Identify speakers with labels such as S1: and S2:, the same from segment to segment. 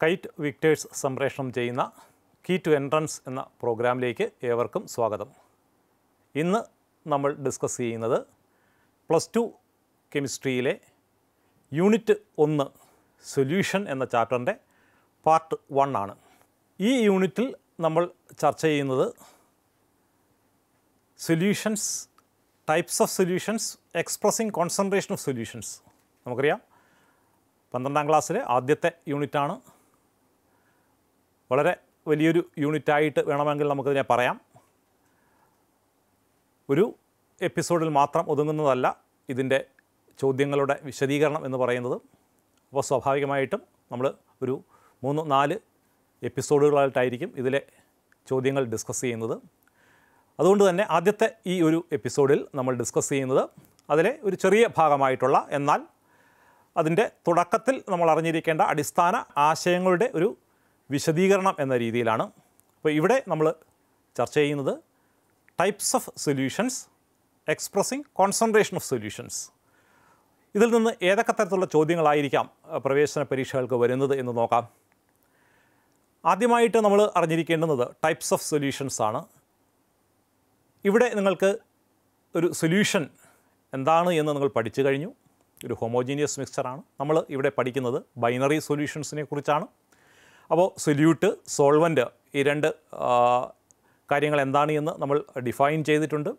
S1: KITE Victers സംപ്രേഷണം ചെയ്യുന്ന key to entrance എന്ന പ്രോഗ്രാമിലേക്ക് ഏവർക്കും സ്വാഗതം ഇന്ന് നമ്മൾ ഡിസ്കസ് ചെയ്യുന്നത് പ്ലസ് ടു കെമിസ്ട്രിയിലെ യൂണിറ്റ് ഒന്ന് സൊല്യൂഷൻ എന്ന ചാപ്റ്ററിൻ്റെ പാർട്ട് വൺ ആണ് ഈ യൂണിറ്റിൽ നമ്മൾ ചർച്ച ചെയ്യുന്നത് solutions types of solutions expressing concentration of solutions നമുക്കറിയാം പന്ത്രണ്ടാം ക്ലാസ്സിലെ ആദ്യത്തെ യൂണിറ്റാണ് വളരെ വലിയൊരു യൂണിറ്റായിട്ട് വേണമെങ്കിൽ നമുക്കതിനെ പറയാം ഒരു എപ്പിസോഡിൽ മാത്രം ഒതുങ്ങുന്നതല്ല ഇതിൻ്റെ ചോദ്യങ്ങളുടെ വിശദീകരണം എന്ന് പറയുന്നത് അപ്പോൾ സ്വാഭാവികമായിട്ടും നമ്മൾ ഒരു മൂന്ന് നാല് എപ്പിസോഡുകളായിട്ടായിരിക്കും ഇതിലെ ചോദ്യങ്ങൾ ഡിസ്കസ് ചെയ്യുന്നത് അതുകൊണ്ട് തന്നെ ആദ്യത്തെ ഈ ഒരു എപ്പിസോഡിൽ നമ്മൾ ഡിസ്കസ് ചെയ്യുന്നത് അതിലെ ഒരു ചെറിയ ഭാഗമായിട്ടുള്ള എന്നാൽ അതിൻ്റെ തുടക്കത്തിൽ നമ്മൾ അറിഞ്ഞിരിക്കേണ്ട അടിസ്ഥാന ആശയങ്ങളുടെ ഒരു വിശദീകരണം എന്ന രീതിയിലാണ് അപ്പോൾ ഇവിടെ നമ്മൾ ചർച്ച ചെയ്യുന്നത് types of solutions expressing concentration of solutions ഇതിൽ നിന്ന് ഏതൊക്കെ തരത്തിലുള്ള ചോദ്യങ്ങളായിരിക്കാം അഹ്, പ്രവേശന പരീക്ഷകൾക്ക് വരുന്നത് എന്ന് നോക്കാം ആദ്യമായിട്ട് നമ്മൾ അറിഞ്ഞിരിക്കേണ്ടുന്നത് ടൈപ്സ് ഓഫ് സൊല്യൂഷൻസ് ആണ് ഇവിടെ നിങ്ങൾക്ക് ഒരു സൊല്യൂഷൻ എന്താണ് എന്ന് നിങ്ങൾ പഠിച്ചു കഴിഞ്ഞു ഒരു ഹോമോജീനിയസ് മിക്സ്ചറാണ് നമ്മൾ ഇവിടെ പഠിക്കുന്നത് ബൈനറി സൊല്യൂഷൻസിനെ കുറിച്ചാണ് അപ്പോൾ സൊല്യൂട്ട് സോൾവൻ്റ് ഈ രണ്ട് ആ, കാര്യങ്ങൾ എന്താണ് എന്ന് നമ്മൾ ഡിഫൈൻ ചെയ്തിട്ടുണ്ട്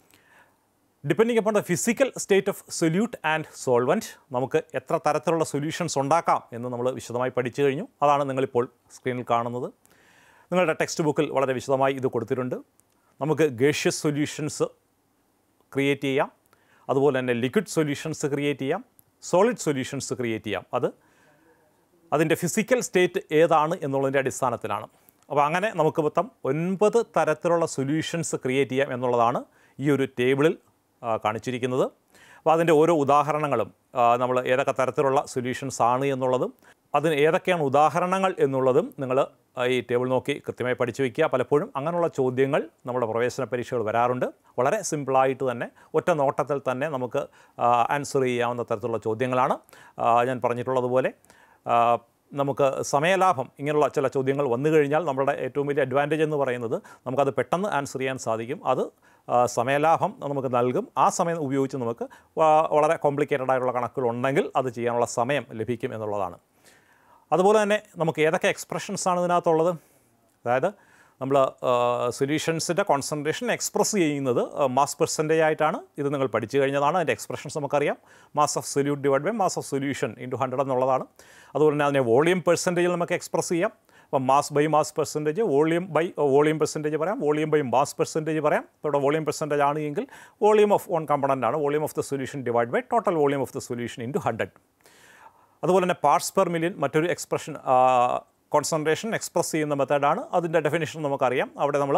S1: depending upon the physical state of solute and solvent നമുക്ക് എത്ര തരത്തിലുള്ള സൊല്യൂഷൻസ് ഉണ്ടാക്കാം എന്ന് നമ്മൾ വിശദമായി പഠിച്ചു കഴിഞ്ഞു അതാണ് നിങ്ങളിപ്പോൾ സ്ക്രീനിൽ കാണുന്നത് നിങ്ങളുടെ ടെക്സ്റ്റ് ബുക്കിൽ വളരെ വിശദമായി ഇത് കൊടുത്തിട്ടുണ്ട് നമുക്ക് ഗേഷ്യസ് സൊല്യൂഷൻസ് ക്രിയേറ്റ് ചെയ്യാം അതുപോലെ തന്നെ ലിക്വിഡ് സൊല്യൂഷൻസ് ക്രിയേറ്റ് ചെയ്യാം സോളിഡ് സൊല്യൂഷൻസ് ക്രിയേറ്റ് ചെയ്യാം അത് അതിൻ്റെ ഫിസിക്കൽ സ്റ്റേറ്റ് ഏതാണ് എന്നുള്ളതിൻ്റെ അടിസ്ഥാനത്തിലാണ് അപ്പോൾ അങ്ങനെ നമുക്ക് മൊത്തം ഒൻപത് തരത്തിലുള്ള സൊല്യൂഷൻസ് ക്രിയേറ്റ് ചെയ്യാം എന്നുള്ളതാണ് ഈ ഒരു ടേബിളിൽ ആ, കാണിച്ചിരിക്കുന്നത് അപ്പോൾ അതിൻ്റെ ഓരോ ഉദാഹരണങ്ങളും നമ്മൾ ഏതൊക്കെ തരത്തിലുള്ള സൊല്യൂഷൻസ് ആണ് എന്നുള്ളതും അതിന് ഏതൊക്കെയാണ് ഉദാഹരണങ്ങൾ എന്നുള്ളതും നിങ്ങൾ ഈ ടേബിൾ നോക്കി കൃത്യമായി പഠിച്ചു വയ്ക്കുക പലപ്പോഴും അങ്ങനെയുള്ള ചോദ്യങ്ങൾ നമ്മുടെ പ്രവേശന പരീക്ഷകൾ വരാറുണ്ട് വളരെ സിമ്പിളായിട്ട് തന്നെ ഒറ്റ നോട്ടത്തിൽ തന്നെ നമുക്ക് ആൻസർ ചെയ്യാവുന്ന തരത്തിലുള്ള ചോദ്യങ്ങളാണ് ആ, ഞാൻ പറഞ്ഞിട്ടുള്ളതുപോലെ ആ, നമുക്ക് സമയലാഭം ഇങ്ങനെയുള്ള ചില ചോദ്യങ്ങൾ വന്നു കഴിഞ്ഞാൽ നമ്മുടെ ഏറ്റവും വലിയ അഡ്വാൻറ്റേജ് എന്ന് പറയുന്നത് നമുക്കത് പെട്ടെന്ന് ആൻസർ ചെയ്യാൻ സാധിക്കും അത് ആ, സമയലാഭം നമുക്ക് നൽകും ആ സമയം ഉപയോഗിച്ച് നമുക്ക് വ- വളരെ കോംപ്ലിക്കേറ്റഡ് ആയിട്ടുള്ള കണക്കുകൾ ഉണ്ടെങ്കിൽ അത് ചെയ്യാനുള്ള സമയം ലഭിക്കും എന്നുള്ളതാണ് അതുപോലെ തന്നെ നമുക്ക് ഏതൊക്കെ എക്സ്പ്രഷൻസ് ആണ് ഇതിനകത്തുള്ളത് അതായത് നമ്മൾ സൊല്യൂഷൻസിൻ്റെ കോൺസെൻട്രേഷൻ എക്സ്പ്രസ് ചെയ്യുന്നത് മാസ് പെർസെൻറ്റേജ് ആയിട്ടാണ് ഇത് നിങ്ങൾ പഠിച്ചു കഴിഞ്ഞതാണ് അതിൻ്റെ എക്സ്പ്രഷൻസ് നമുക്കറിയാം mass of solute divide by mass of solution into hundred എന്നുള്ളതാണ് അതുപോലെ തന്നെ അതിനെ വോളിയം പെർസെൻറ്റേജിൽ നമുക്ക് എക്സ്പ്രസ് ചെയ്യാം അപ്പോൾ mass by mass percentage volume by volume percentage പറയാം വോളിയം ബൈ മാസ് പെർസെൻറ്റേജ് പറയാം ഇപ്പോൾ ഇവിടെ വോളിയം പെർസെൻറ്റേജ് ആണ് എങ്കിൽ വോളിയം ഓഫ് വൺ കമ്പണൻ്റ് ആണ് volume of the solution divide by total volume of the solution into hundred അതുപോലെ തന്നെ parts per million മറ്റൊരു എക്സ്പ്രഷൻ കോൺസെൻട്രേഷൻ എക്സ്പ്രസ് ചെയ്യുന്ന മെത്തേഡാണ് അതിൻ്റെ ഡെഫിനേഷൻ നമുക്കറിയാം അവിടെ നമ്മൾ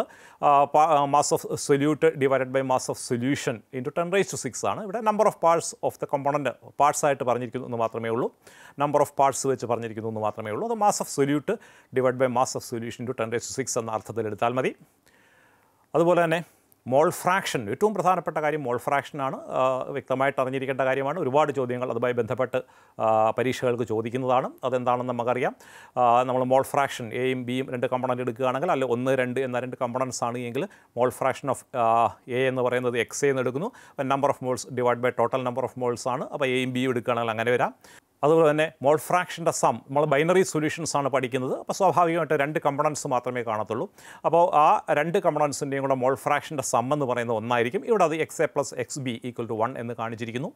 S1: mass of solute divided by mass of solution into ten raise to six ആണ് ഇവിടെ number of parts of the component parts ആയിട്ട് പറഞ്ഞിരിക്കുന്നു എന്ന് മാത്രമേ ഉള്ളൂ നമ്പർ ഓഫ് പാർട്സ് വെച്ച് പറഞ്ഞിരിക്കുന്നു എന്ന് മാത്രമേ ഉള്ളൂ അത് mass of solute divide by mass of solution into ten raise to six എന്ന അർത്ഥത്തിൽ എടുത്താൽ മതി അതുപോലെ തന്നെ മോൾ ഫ്രാക്ഷൻ ഏറ്റവും പ്രധാനപ്പെട്ട കാര്യം മോൾ ഫ്രാക്ഷനാണ് ആ, വ്യക്തമായിട്ട് അറിഞ്ഞിരിക്കേണ്ട കാര്യമാണ് ഒരുപാട് ചോദ്യങ്ങൾ അതുമായി ബന്ധപ്പെട്ട് ആ, പരീക്ഷകൾക്ക് ചോദിക്കുന്നതാണ് അതെന്താണെന്ന് നമുക്കറിയാം ആ, നമ്മൾ മോൾ ഫ്രാക്ഷൻ എയും ബിയും രണ്ട് കമ്പണൻ്റ് എടുക്കുകയാണെങ്കിൽ അല്ല ഒന്ന് രണ്ട് എന്ന രണ്ട് കമ്പണൻസ് ആണ് എങ്കിൽ മോൾ ഫ്രാക്ഷൻ ഓഫ് എ എന്ന് പറയുന്നത് എക്സ് എന്ന് എടുക്കുന്നു number of moles divide by total number of moles ആണ് അപ്പോൾ എയും ബിയും എടുക്കുകയാണെങ്കിൽ അങ്ങനെ വരാം അതുപോലെ തന്നെ മോൾ ഫ്രാക്ഷൻ്റെ സം നമ്മൾ ബൈനറി സൊല്യൂഷൻസ് ആണ് പഠിക്കുന്നത് അപ്പോൾ സ്വാഭാവികമായിട്ട് രണ്ട് കമ്പണൻസ് മാത്രമേ കാണത്തുള്ളൂ അപ്പോൾ ആ രണ്ട് കമ്പണൻസിൻ്റെയും കൂടെ മോൾ ഫ്രാക്ഷൻ്റെ സം എന്ന് പറയുന്നത് ഒന്നായിരിക്കും ഇവിടെ അത് x a plus x b equal to one എന്ന് കാണിച്ചിരിക്കുന്നു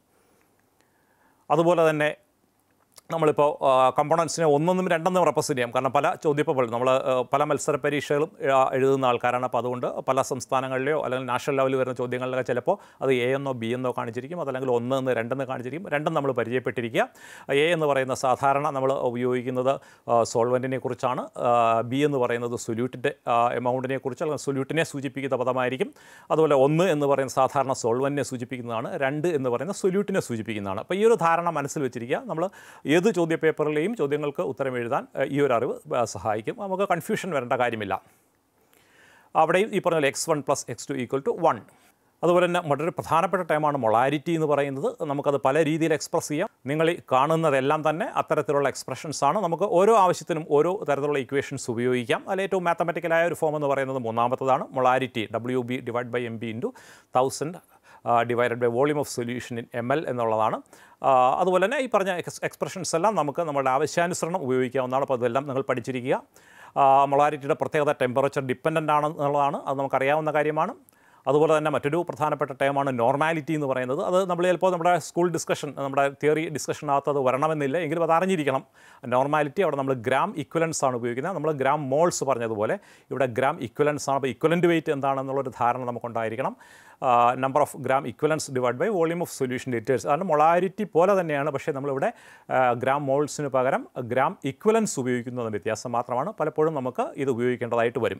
S1: അതുപോലെ തന്നെ നമ്മളിപ്പോൾ കമ്പോണൻസിനെ ഒന്നൊന്നും രണ്ടെന്നും റെപ്രസെൻറ്റ് ചെയ്യാം കാരണം പല ചോദ്യപ്പോൾ നമ്മൾ പല മത്സര പരീക്ഷകളും ആ, എഴുതുന്ന ആൾക്കാരാണ് അപ്പോൾ അതുകൊണ്ട് പല സംസ്ഥാനങ്ങളിലെയോ അല്ലെങ്കിൽ നാഷണൽ ലെവലിൽ വരുന്ന ചോദ്യങ്ങളിലൊക്കെ ചിലപ്പോൾ അത് എ എന്നോ ബി എന്നോ കാണിച്ചിരിക്കും അതല്ലെങ്കിൽ ഒന്ന് എന്ന് രണ്ടെന്ന് കാണിച്ചിരിക്കും രണ്ടും നമ്മൾ പരിചയപ്പെട്ടിരിക്കുക എ എന്ന് പറയുന്ന സാധാരണ നമ്മൾ ഉപയോഗിക്കുന്നത് സോൾവെൻറ്റിനെ കുറിച്ചാണ് ബി എന്ന് പറയുന്നത് സൊല്യൂട്ടിൻ്റെ എമൗണ്ടിനെ കുറിച്ച് അല്ലെങ്കിൽ സൊല്യൂട്ടിനെ സൂചിപ്പിക്കുന്ന പദമായിരിക്കും അതുപോലെ ഒന്ന് എന്ന് പറയുന്ന സാധാരണ സോൾവെൻറ്റിനെ സൂചിപ്പിക്കുന്നതാണ് രണ്ട് എന്ന് പറയുന്ന സൊല്യൂട്ടിനെ സൂചിപ്പിക്കുന്നതാണ് അപ്പോൾ ഈ ഒരു ധാരണ മനസ്സിൽ വെച്ചിരിക്കുക നമ്മൾ ഏത് ചോദ്യ പേപ്പറിലെയും ചോദ്യങ്ങൾക്ക് ഉത്തരം എഴുതാൻ ഏഹ്, ഈ ഒരു അറിവ് ഏഹ്, സഹായിക്കും നമുക്ക് കൺഫ്യൂഷൻ വരേണ്ട കാര്യമില്ല അവിടെയും ഈ പറഞ്ഞ x one plus x two equal to one അതുപോലെ തന്നെ വളരെ പ്രധാനപ്പെട്ട ടൈമാണ് മൊളാരിറ്റി എന്ന് പറയുന്നത് നമുക്കത് പല രീതിയിൽ എക്സ്പ്രസ് ചെയ്യാം നിങ്ങൾ ഈ കാണുന്നതെല്ലാം തന്നെ അത്തരത്തിലുള്ള എക്സ്പ്രഷൻസ് ആണ് നമുക്ക് ഓരോ ആവശ്യത്തിനും ഓരോ തരത്തിലുള്ള ഇക്വേഷൻസ് ഉപയോഗിക്കാം അതിൽ ഏറ്റവും മാത്തമെറ്റിക്കലായ ഒരു ഫോം എന്ന് പറയുന്നത് മൂന്നാമത്തതാണ് molarity W B divide by M B into thousand divided by volume of solution in M L എന്നുള്ളതാണ് ആ, അതുപോലെ തന്നെ ഈ പറഞ്ഞ എക്സ് എക്സ്പ്രഷൻസ് എല്ലാം നമുക്ക് നമ്മുടെ ആവശ്യാനുസരണം ഉപയോഗിക്കാവുന്നതാണ് അപ്പോൾ അതെല്ലാം നിങ്ങൾ പഠിച്ചിരിക്കുക മൊളാരിറ്റിയുടെ പ്രത്യേകത ടെമ്പറേച്ചർ ഡിപ്പെൻഡൻ്റ് ആണെന്നുള്ളതാണ് അത് നമുക്കറിയാവുന്ന കാര്യമാണ് അതുപോലെ തന്നെ മറ്റൊരു പ്രധാനപ്പെട്ട ടേമാണ് നോർമാലിറ്റി എന്ന് പറയുന്നത് അത് നമ്മൾ ചിലപ്പോൾ നമ്മുടെ സ്കൂൾ ഡിസ്കഷൻ നമ്മുടെ തിയറി ഡിസ്കഷനകത്ത് അത് വരണമെന്നില്ല എങ്കിലും അത് അറിഞ്ഞിരിക്കണം നോർമാലിറ്റി അവിടെ നമ്മൾ ഗ്രാം ഇക്വലൻസ് ആണ് ഉപയോഗിക്കുന്നത് നമ്മൾ ഗ്രാം മോൾസ് പറഞ്ഞതുപോലെ ഇവിടെ ഗ്രാം ഇക്വലൻസ് ആണ് അപ്പോൾ ഇക്വലൻ്റ് വെയിറ്റ് എന്താണെന്നുള്ളൊരു ധാരണ നമുക്കുണ്ടായിരിക്കണം number of gram equivalents divide by volume of solution details അതാണ് മൊളാരിറ്റി പോലെ തന്നെയാണ് പക്ഷേ നമ്മളിവിടെ ആ, ഗ്രാം മോൾസിന് പകരം ഗ്രാം ഇക്വലൻസ് ഉപയോഗിക്കുന്നതിന് വ്യത്യാസം മാത്രമാണ് പലപ്പോഴും നമുക്ക് ഇത് ഉപയോഗിക്കേണ്ടതായിട്ട് വരും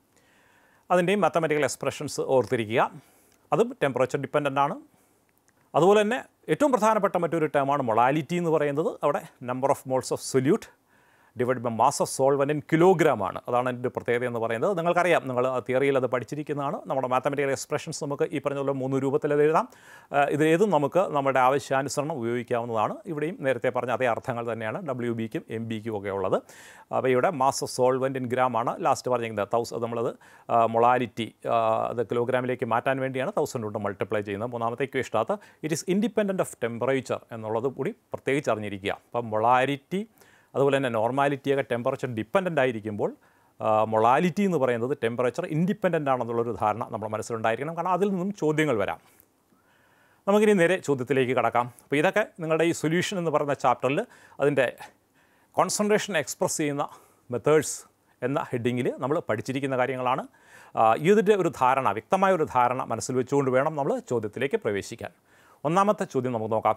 S1: അതിൻ്റെയും മാത്തമാറ്റിക്കൽ എക്സ്പ്രഷൻസ് ഓർത്തിരിക്കുക അതും ടെമ്പറേച്ചർ ഡിപ്പെൻഡൻ്റ് ആണ് അതുപോലെ തന്നെ ഏറ്റവും പ്രധാനപ്പെട്ട മറ്റൊരു ടേമാണ് മൊളാലിറ്റി എന്ന് പറയുന്നത് അവിടെ number of moles of solute divide by mass of solvent in kilogram ആണ് അതാണ് എൻ്റെ ഒരു പ്രത്യേകത എന്ന് പറയുന്നത് നിങ്ങൾക്കറിയാം നിങ്ങൾ തിയറിയിൽ അത് പഠിച്ചിരിക്കുന്നതാണ് നമ്മുടെ മാത്തമാറ്റിക്കൽ എക്സ്പ്രഷൻസ് നമുക്ക് ഈ പറഞ്ഞ പോലെ മൂന്ന് രൂപത്തിൽ അത് എഴുതാം ആ, ഇത് ഏതും നമുക്ക് നമ്മുടെ ആവശ്യാനുസരണം ഉപയോഗിക്കാവുന്നതാണ് ഇവിടെയും നേരത്തെ പറഞ്ഞ അതേ അർത്ഥങ്ങൾ തന്നെയാണ് ഡബ്ല്യു ബിക്കും എം ബിക്കും ഒക്കെ ഉള്ളത് അപ്പോൾ ഇവിടെ mass of solvent in gram ആണ് ലാസ്റ്റ് പറഞ്ഞിരിക്കുന്നത് തൗസ് നമ്മളത് മൊളാലിറ്റി അത് കിലോഗ്രാമിലേക്ക് മാറ്റാൻ വേണ്ടിയാണ് തൗസൻഡ് കൊണ്ട് മൾട്ടിപ്ലൈ ചെയ്യുന്നത് മൂന്നാമത്തെ ഇക്വേഷനകത്ത് it is independent of temperature എന്നുള്ളത് കൂടി പ്രത്യേകിച്ച് അറിഞ്ഞിരിക്കുക അപ്പം മൊളാരിറ്റി അതുപോലെ തന്നെ നോർമാലിറ്റിയൊക്കെ ടെമ്പറേച്ചർ ഡിപ്പെൻഡൻ്റ് ആയിരിക്കുമ്പോൾ മൊളാലിറ്റി എന്ന് പറയുന്നത് ടെമ്പറേച്ചർ ഇൻഡിപെൻഡൻ്റ് ആണെന്നുള്ളൊരു ധാരണ നമ്മുടെ മനസ്സിലുണ്ടായിരിക്കണം കാരണം അതിൽ നിന്നും ചോദ്യങ്ങൾ വരാം നമുക്കിനി നേരെ ചോദ്യത്തിലേക്ക് കടക്കാം അപ്പോൾ ഇതൊക്കെ നിങ്ങളുടെ ഈ സൊല്യൂഷൻ എന്ന് പറയുന്ന ചാപ്റ്ററിൽ അതിൻ്റെ കോൺസെൻട്രേഷൻ എക്സ്പ്രസ് ചെയ്യുന്ന മെത്തേഡ്സ് എന്ന ഹെഡിങ്ങിൽ നമ്മൾ പഠിച്ചിരിക്കുന്ന കാര്യങ്ങളാണ് ആ, ഇതിൻ്റെ ഒരു ധാരണ വ്യക്തമായ ഒരു ധാരണ മനസ്സിൽ വെച്ചുകൊണ്ട് വേണം നമ്മൾ ചോദ്യത്തിലേക്ക് പ്രവേശിക്കാൻ ഒന്നാമത്തെ ചോദ്യം നമുക്ക് നോക്കാം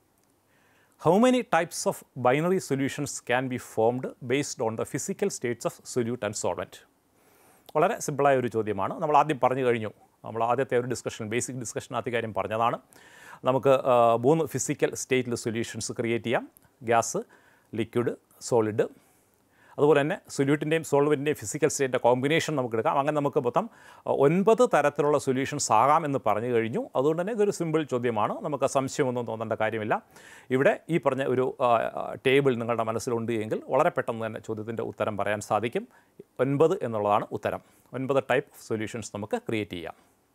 S1: how many types of binary solutions can be formed based on the physical states of solute and solvent വളരെ സിമ്പിളായ ഒരു ചോദ്യമാണ് നമ്മൾ ആദ്യം പറഞ്ഞു കഴിഞ്ഞു നമ്മൾ ആദ്യത്തെ ഒരു ഡിസ്കഷൻ ബേസിക് ഡിസ്കഷനകത്ത് ഈ കാര്യം പറഞ്ഞതാണ് നമുക്ക് ആ, മൂന്ന് ഫിസിക്കൽ സ്റ്റേറ്റിൽ സൊല്യൂഷൻസ് ക്രിയേറ്റ് ചെയ്യാം ഗ്യാസ് ലിക്വിഡ് സോളിഡ് അതുപോലെ തന്നെ സൊല്യൂട്ടിൻ്റെയും സോൾവെൻറ്റിൻ്റെയും ഫിസിക്കൽ സ്റ്റേറ്റിൻ്റെ കോമ്പിനേഷൻ നമുക്ക് എടുക്കാം അങ്ങനെ നമുക്ക് മൊത്തം ആ, ഒൻപത് തരത്തിലുള്ള സൊല്യൂഷൻസ് ആകാം എന്ന് പറഞ്ഞു കഴിഞ്ഞു അതുകൊണ്ട് തന്നെ ഇതൊരു സിമ്പിൾ ചോദ്യമാണ് നമുക്ക് സംശയമൊന്നും തോന്നേണ്ട കാര്യമില്ല ഇവിടെ ഈ പറഞ്ഞ ഒരു ടേബിൾ നിങ്ങളുടെ മനസ്സിലുണ്ട് എങ്കിൽ വളരെ പെട്ടെന്ന് തന്നെ ചോദ്യത്തിൻ്റെ ഉത്തരം പറയാൻ സാധിക്കും ഒൻപത് എന്നുള്ളതാണ് ഉത്തരം ഒൻപത് ടൈപ്പ് സൊല്യൂഷൻസ് നമുക്ക് ക്രിയേറ്റ് ചെയ്യാം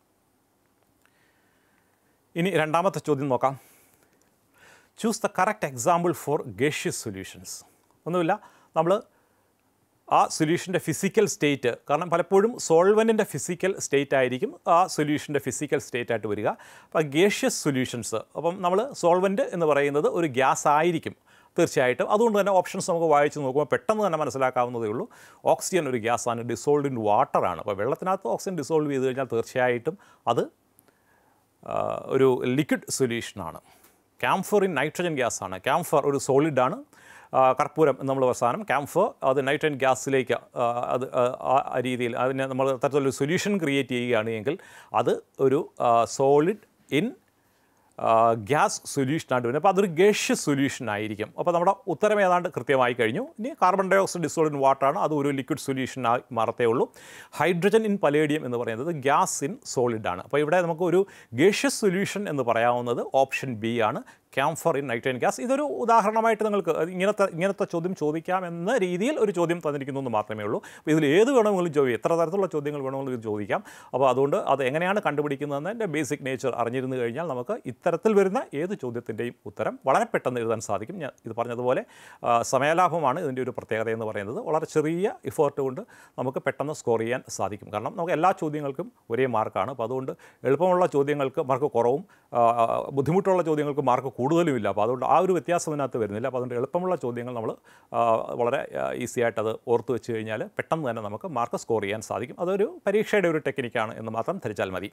S1: ഇനി രണ്ടാമത്തെ ചോദ്യം നോക്കാം choose the correct example for gaseous solutions ഒന്നുമില്ല നമ്മൾ ആ സൊല്യൂഷൻ്റെ ഫിസിക്കൽ സ്റ്റേറ്റ് കാരണം പലപ്പോഴും സോൾവൻറ്റിൻ്റെ ഫിസിക്കൽ സ്റ്റേറ്റ് ആയിരിക്കും ആ സൊല്യൂഷൻ്റെ ഫിസിക്കൽ സ്റ്റേറ്റ് ആയിട്ട് വരിക അപ്പോൾ ഗേഷ്യസ് സൊല്യൂഷൻസ് അപ്പം നമ്മൾ സോൾവൻറ്റ് എന്ന് പറയുന്നത് ഒരു ഗ്യാസ് ആയിരിക്കും തീർച്ചയായിട്ടും അതുകൊണ്ട് തന്നെ ഓപ്ഷൻസ് നമുക്ക് വായിച്ച് നോക്കുമ്പോൾ പെട്ടെന്ന് തന്നെ മനസ്സിലാക്കാവുന്നതേ ഉള്ളൂ ഓക്സിജൻ ഒരു ഗ്യാസാണ് ഡിസോൾവ് ഇൻ വാട്ടറാണ് അപ്പോൾ വെള്ളത്തിനകത്ത് ഓക്സിജൻ ഡിസോൾവ് ചെയ്ത് കഴിഞ്ഞാൽ തീർച്ചയായിട്ടും അത് ആ, ഒരു ലിക്വിഡ് സൊല്യൂഷനാണ് ക്യാംഫർ ഇൻ നൈട്രജൻ ഗ്യാസാണ് ക്യാംഫർ ഒരു സോളിഡാണ് കർപ്പൂരം നമ്മൾ അവസാനം ക്യാംഫർ അത് നൈട്രജൻ ഗ്യാസിലേക്ക് ആ, അത് ആ, ആ രീതിയിൽ അതിനെ നമ്മൾ തരത്തിലൊരു സൊല്യൂഷൻ ക്രിയേറ്റ് ചെയ്യുകയാണ് എങ്കിൽ അത് ഒരു സോളിഡ് ഇൻ ഗ്യാസ് സൊല്യൂഷനായിട്ട് വരുന്നത് അപ്പോൾ അതൊരു ഗേഷ്യസ് സൊല്യൂഷൻ ആയിരിക്കും അപ്പോൾ നമ്മുടെ ഉത്തരം ഏതാണ്ട് കൃത്യമായി കഴിഞ്ഞു ഇനി carbon dioxide dissolved in വാട്ടറാണ് അത് ഒരു ലിക്വിഡ് സൊല്യൂഷനായി മാറത്തേ ഉള്ളൂ ഹൈഡ്രജൻ ഇൻ പലേഡിയം എന്ന് പറയുന്നത് ഗ്യാസ് ഇൻ സോളിഡ് ആണ് അപ്പോൾ ഇവിടെ നമുക്ക് ഒരു ഗേഷ്യസ് സൊല്യൂഷൻ എന്ന് പറയാവുന്നത് ഓപ്ഷൻ ബി ആണ് ക്യാംഫർ ഇൻ നൈട്രജൻ ഗ്യാസ് ഇതൊരു ഉദാഹരണമായിട്ട് നിങ്ങൾക്ക് അത് ഇങ്ങനത്തെ ഇങ്ങനത്തെ ചോദ്യം ചോദിക്കാമെന്ന രീതിയിൽ ഒരു ചോദ്യം തന്നിരിക്കുന്നു എന്ന് മാത്രമേ ഉള്ളൂ അപ്പോൾ ഇതിൽ ഏത് വേണമെങ്കിലും ചോദിക്കാം എത്ര തരത്തിലുള്ള ചോദ്യങ്ങൾ വേണമെങ്കിലും ഇത് ചോദിക്കാം അപ്പോൾ അതുകൊണ്ട് അത് എങ്ങനെയാണ് കണ്ടുപിടിക്കുന്നതെന്നതിൻ്റെ ബേസിക് നേച്ചർ അറിഞ്ഞിരുന്നു കഴിഞ്ഞാൽ നമുക്ക് ഇത്തരത്തിൽ വരുന്ന ഏത് ചോദ്യത്തിൻ്റെയും ഉത്തരം വളരെ പെട്ടെന്ന് എഴുതാൻ സാധിക്കും ഞാൻ ഇത് പറഞ്ഞതുപോലെ ആ, സമയലാഭമാണ് ഇതിൻ്റെ ഒരു പ്രത്യേകത എന്ന് പറയുന്നത് വളരെ ചെറിയ ഇഫോർട്ട് കൊണ്ട് നമുക്ക് പെട്ടെന്ന് സ്കോർ ചെയ്യാൻ സാധിക്കും കാരണം നമുക്ക് എല്ലാ ചോദ്യങ്ങൾക്കും ഒരേ മാർക്കാണ് അപ്പോൾ അതുകൊണ്ട് എളുപ്പമുള്ള ചോദ്യങ്ങൾക്ക് മാർക്ക് കുറവും ആ, ബുദ്ധിമുട്ടുള്ള ചോദ്യങ്ങൾക്ക് മാർക്ക് കൂടുതലും ഇല്ല അപ്പോൾ അതുകൊണ്ട് ആ ഒരു വ്യത്യാസം ഇതിനകത്ത് വരുന്നില്ല അപ്പോൾ അതുകൊണ്ട് എളുപ്പമുള്ള ചോദ്യങ്ങൾ നമ്മൾ ആ, വളരെ ഈസി ആയിട്ട് അത് ഓർത്ത് വെച്ച് കഴിഞ്ഞാൽ പെട്ടെന്ന് തന്നെ നമുക്ക് മാർക്ക് സ്കോർ ചെയ്യാൻ സാധിക്കും അതൊരു പരീക്ഷയുടെ ഒരു ടെക്നിക്കാണ് എന്ന് മാത്രം ധരിച്ചാൽ മതി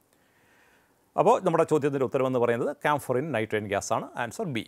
S1: അപ്പോൾ നമ്മുടെ ചോദ്യത്തിൻ്റെ ഉത്തരവെന്ന് പറയുന്നത് ക്യാംഫറിൻ നൈട്രജൻ ഗ്യാസ് ആണ് ആൻസർ ബി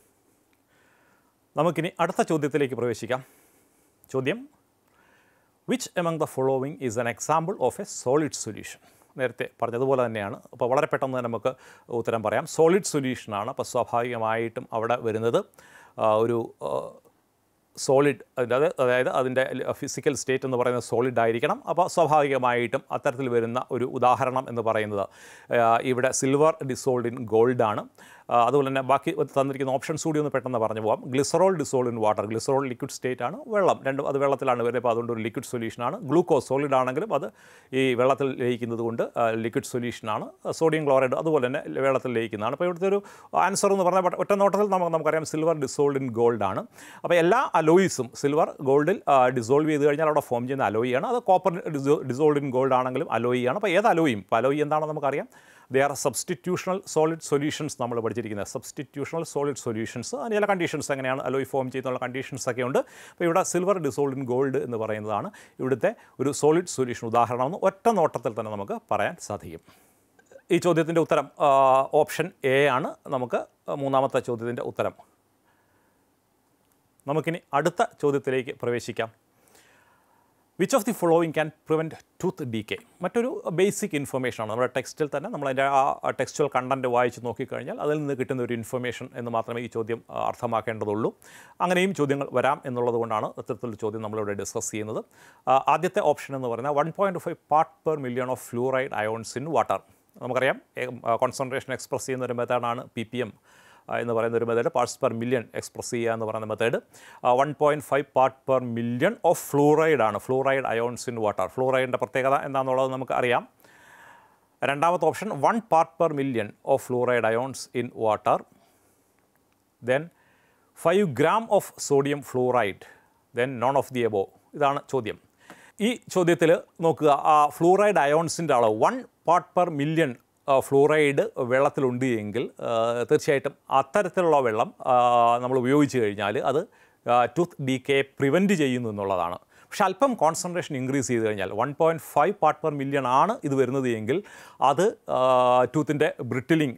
S1: നമുക്കിനി അടുത്ത ചോദ്യത്തിലേക്ക് പ്രവേശിക്കാം ചോദ്യം which among the following is an example of a solid solution നേരത്തെ പറഞ്ഞതുപോലെ തന്നെയാണ് അപ്പോൾ വളരെ പെട്ടെന്ന് തന്നെ നമുക്ക് ഉത്തരം പറയാം സോളിഡ് സൊല്യൂഷനാണ് അപ്പോൾ സ്വാഭാവികമായിട്ടും അവിടെ വരുന്നത് ആ, ഒരു സോളിഡ് അതായത് അതായത് അതിൻ്റെ ഫിസിക്കൽ സ്റ്റേറ്റ് എന്ന് പറയുന്നത് സോളിഡ് ആയിരിക്കണം അപ്പോൾ സ്വാഭാവികമായിട്ടും അത്തരത്തിൽ വരുന്ന ഒരു ഉദാഹരണം എന്ന് പറയുന്നത് ആ, ഇവിടെ സിൽവർ ഡിസോൾഡ് ഇൻ ഗോൾഡ് ആണ് ആ, അതുപോലെ തന്നെ ബാക്കി തന്നിരിക്കുന്ന ഓപ്ഷൻസ് കൂടി ഒന്ന് പെട്ടെന്ന് പറഞ്ഞു പോകാം glycerol dissolved in water glycerol liquid state ആണ് വെള്ളം രണ്ടും അത് വെള്ളത്തിലാണ് വരുന്നത് അപ്പോൾ അതുകൊണ്ട് ഒരു ലിക്വിഡ് സൊല്യൂഷനാണ് ഗ്ലൂക്കോസ് സോളിഡ് ആണെങ്കിലും അത് ഈ വെള്ളത്തിൽ ലയിക്കുന്നത് കൊണ്ട് ലിക്വിഡ് സൊല്യൂഷനാണ് സോഡിയം ക്ലോറൈഡ് അതുപോലെ തന്നെ വെള്ളത്തിൽ ലയിക്കുന്നതാണ് അപ്പോൾ ഇവിടുത്തെ ഒരു ആൻസർ എന്ന് പറഞ്ഞാൽ ഒറ്റ നോട്ടത്തിൽ നമുക്ക് നമുക്കറിയാം സിൽവർ ഡിസോൾഡ് ഇൻ ഗോൾഡ് ആണ് അപ്പോൾ എല്ലാ അലോയിസും സിൽവർ ഗോൾഡിൽ ഡിസോൾവ് ചെയ്ത് കഴിഞ്ഞാൽ അവിടെ ഫോം ചെയ്യുന്ന അലോയിയാണ് അത് കോപ്പർ ഡിസോൾഡ് ഇൻ ഗോൾഡ് ആണെങ്കിലും അലോയിയാണ് അപ്പോൾ ഏത് അലോയും ഇപ്പോൾ അലോയി എന്താണെന്ന് നമുക്കറിയാം they are substitutional solid solutions നമ്മൾ പഠിച്ചിരിക്കുന്നത് സബ്സ്റ്റിറ്റ്യൂഷണൽ സോളിഡ് സൊല്യൂഷൻസ് അതിന് ചില കണ്ടീഷൻസ് എങ്ങനെയാണ് അലോയി ഫോം ചെയ്യുന്നുള്ള കണ്ടീഷൻസ് ഒക്കെ ഉണ്ട് അപ്പോൾ ഇവിടെ സിൽവർ ഡിസോൾഡ് ഇൻ ഗോൾഡ് എന്ന് പറയുന്നതാണ് ഇവിടുത്തെ ഒരു സോളിഡ് സൊല്യൂഷൻ ഉദാഹരണമെന്ന് ഒറ്റ നോട്ടത്തിൽ തന്നെ നമുക്ക് പറയാൻ സാധിക്കും ഈ ചോദ്യത്തിൻ്റെ ഉത്തരം ആ, ഓപ്ഷൻ എ ആണ് നമുക്ക് മൂന്നാമത്തെ ചോദ്യത്തിൻ്റെ ഉത്തരം നമുക്കിനി അടുത്ത ചോദ്യത്തിലേക്ക് പ്രവേശിക്കാം which of the following can prevent tooth decay മറ്റൊരു ബേസിക് ഇൻഫർമേഷനാണ് നമ്മുടെ ടെക്സ്റ്റിൽ തന്നെ നമ്മളതിൻ്റെ ആ ടെക്സ്റ്റുവൽ കണ്ടൻറ്റ് വായിച്ച് നോക്കിക്കഴിഞ്ഞാൽ അതിൽ നിന്ന് കിട്ടുന്ന ഒരു ഇൻഫർമേഷൻ എന്ന് മാത്രമേ ഈ ചോദ്യം ആ, അർത്ഥമാക്കേണ്ടതുള്ളൂ അങ്ങനെയും ചോദ്യങ്ങൾ വരാം എന്നുള്ളത് കൊണ്ടാണ് അത്തരത്തിലുള്ള ചോദ്യം നമ്മളിവിടെ ഡിസ്കസ് ചെയ്യുന്നത് ആ, ആദ്യത്തെ ഓപ്ഷൻ എന്ന് പറയുന്നത് one point five part per million of fluoride ions in water നമുക്കറിയാം കോൺസെൻട്രേഷൻ എക്സ്പ്രസ് ചെയ്യുന്ന ഒരു മെത്തേഡാണ് പി പി എം ആ, എന്ന് പറയുന്ന ഒരു method parts per million express ചെയ്യുക എന്ന് പറയുന്ന method one point five part per million of fluoride ആണ് ഫ്ലൂറൈഡ് അയോൺസ് ഇൻ വാട്ടർ ഫ്ലൂറൈഡിൻ്റെ പ്രത്യേകത എന്താണെന്നുള്ളത് നമുക്ക് അറിയാം രണ്ടാമത്തെ option one part per million of fluoride ions in water then five gram of sodium fluoride then none of the above ഇതാണ് ചോദ്യം ഈ ചോദ്യത്തിൽ നോക്കുക ആ ഫ്ലൂറൈഡ് അയോൺസിൻ്റെ അളവ് one part per million fluoride വെള്ളത്തിലുണ്ട് എങ്കിൽ ആ, തീർച്ചയായിട്ടും അത്തരത്തിലുള്ള വെള്ളം ആ, നമ്മൾ ഉപയോഗിച്ച് കഴിഞ്ഞാൽ അത് ടൂത്ത് ഡി കെ പ്രിവെൻറ്റ് ചെയ്യുന്നു എന്നുള്ളതാണ് പക്ഷേ അല്പം കോൺസെൻട്രേഷൻ ഇൻക്രീസ് ചെയ്ത് കഴിഞ്ഞാൽ one point five part per million ആണ് ഇത് വരുന്നത് എങ്കിൽ അത് ടൂത്തിൻ്റെ ബ്രിട്ടിലിംഗ്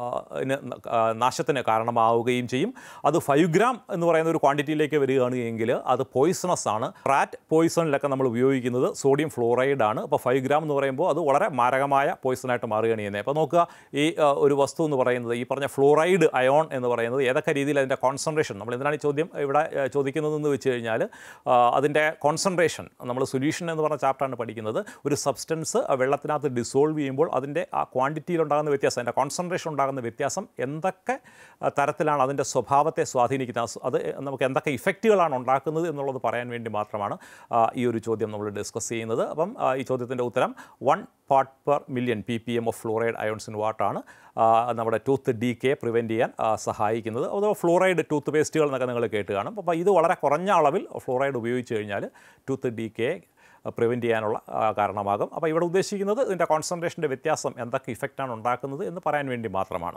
S1: നാശത്തിന് കാരണമാവുകയും ചെയ്യും അത് ഫൈവ് ഗ്രാം എന്ന് പറയുന്ന ഒരു ക്വാണ്ടിറ്റിയിലേക്ക് വരികയാണ് എങ്കിൽ അത് പോയിസണസ് ആണ് റാറ്റ് പോയിസണിലൊക്കെ നമ്മൾ ഉപയോഗിക്കുന്നത് സോഡിയം ഫ്ലോറൈഡ് ആണ് അപ്പോൾ ഫൈവ് ഗ്രാം എന്ന് പറയുമ്പോൾ അത് വളരെ മാരകമായ പോയിസണായിട്ട് മാറുകയാണ് ചെയ്യുന്നത് അപ്പോൾ നോക്കുക ഈ ആ, ഒരു വസ്തു എന്ന് പറയുന്നത് ഈ പറഞ്ഞ ഫ്ലോറൈഡ് അയോൺ എന്ന് പറയുന്നത് ഏതൊക്കെ രീതിയിൽ അതിൻ്റെ കോൺസെൻട്രേഷൻ നമ്മൾ എന്തിനാണ് ഈ ചോദ്യം ഇവിടെ ആ, ചോദിക്കുന്നതെന്ന് വെച്ച് കഴിഞ്ഞാൽ ആ, അതിൻ്റെ കോൺസെൻട്രേഷൻ നമ്മൾ സൊല്യൂഷൻ എന്ന് പറഞ്ഞ ചാപ്റ്ററാണ് പഠിക്കുന്നത് ഒരു സബ്സ്റ്റൻസ് വെള്ളത്തിനകത്ത് ഡിസോൾവ് ചെയ്യുമ്പോൾ അതിൻ്റെ ആ ക്വാണ്ടിറ്റിയിൽ ഉണ്ടാകുന്ന വ്യത്യാസം അതിൻ്റെ കോൺസെൻട്രേഷൻ ഉണ്ടാകുന്ന വ്യത്യാസം എന്തൊക്കെ ആ, തരത്തിലാണ് അതിൻ്റെ സ്വഭാവത്തെ സ്വാധീനിക്കുന്നത് അത് അത് നമുക്ക് എന്തൊക്കെ ഇഫക്റ്റുകളാണ് ഉണ്ടാക്കുന്നത് എന്നുള്ളത് പറയാൻ വേണ്ടി മാത്രമാണ് ആ, ഈ ഒരു ചോദ്യം നമ്മൾ ഡിസ്കസ് ചെയ്യുന്നത് അപ്പം ആ, ഈ ചോദ്യത്തിൻ്റെ ഉത്തരം one part per million P P M of fluoride ions in വാട്ടാണ് നമ്മുടെ ടൂത്ത് ഡി കെ പ്രിവെൻറ്റ് ചെയ്യാൻ ആ, സഹായിക്കുന്നത് അതോ ഫ്ലോറൈഡ് ടൂത്ത് പേസ്റ്റുകൾ എന്നൊക്കെ നിങ്ങൾ കേട്ട് കാണും അപ്പോൾ ഇത് വളരെ കുറഞ്ഞ അളവിൽ ഫ്ലോറൈഡ് ഉപയോഗിച്ച് കഴിഞ്ഞാൽ ടൂത്ത് ഡി കെ പ്രിവെൻറ്റ് ചെയ്യാനുള്ള ആ, കാരണമാകും അപ്പോൾ ഇവിടെ ഉദ്ദേശിക്കുന്നത് ഇതിൻ്റെ കോൺസെൻട്രേഷൻ്റെ വ്യത്യാസം എന്തൊക്കെ ഇഫക്റ്റാണ് ഉണ്ടാക്കുന്നത് എന്ന് പറയാൻ വേണ്ടി മാത്രമാണ്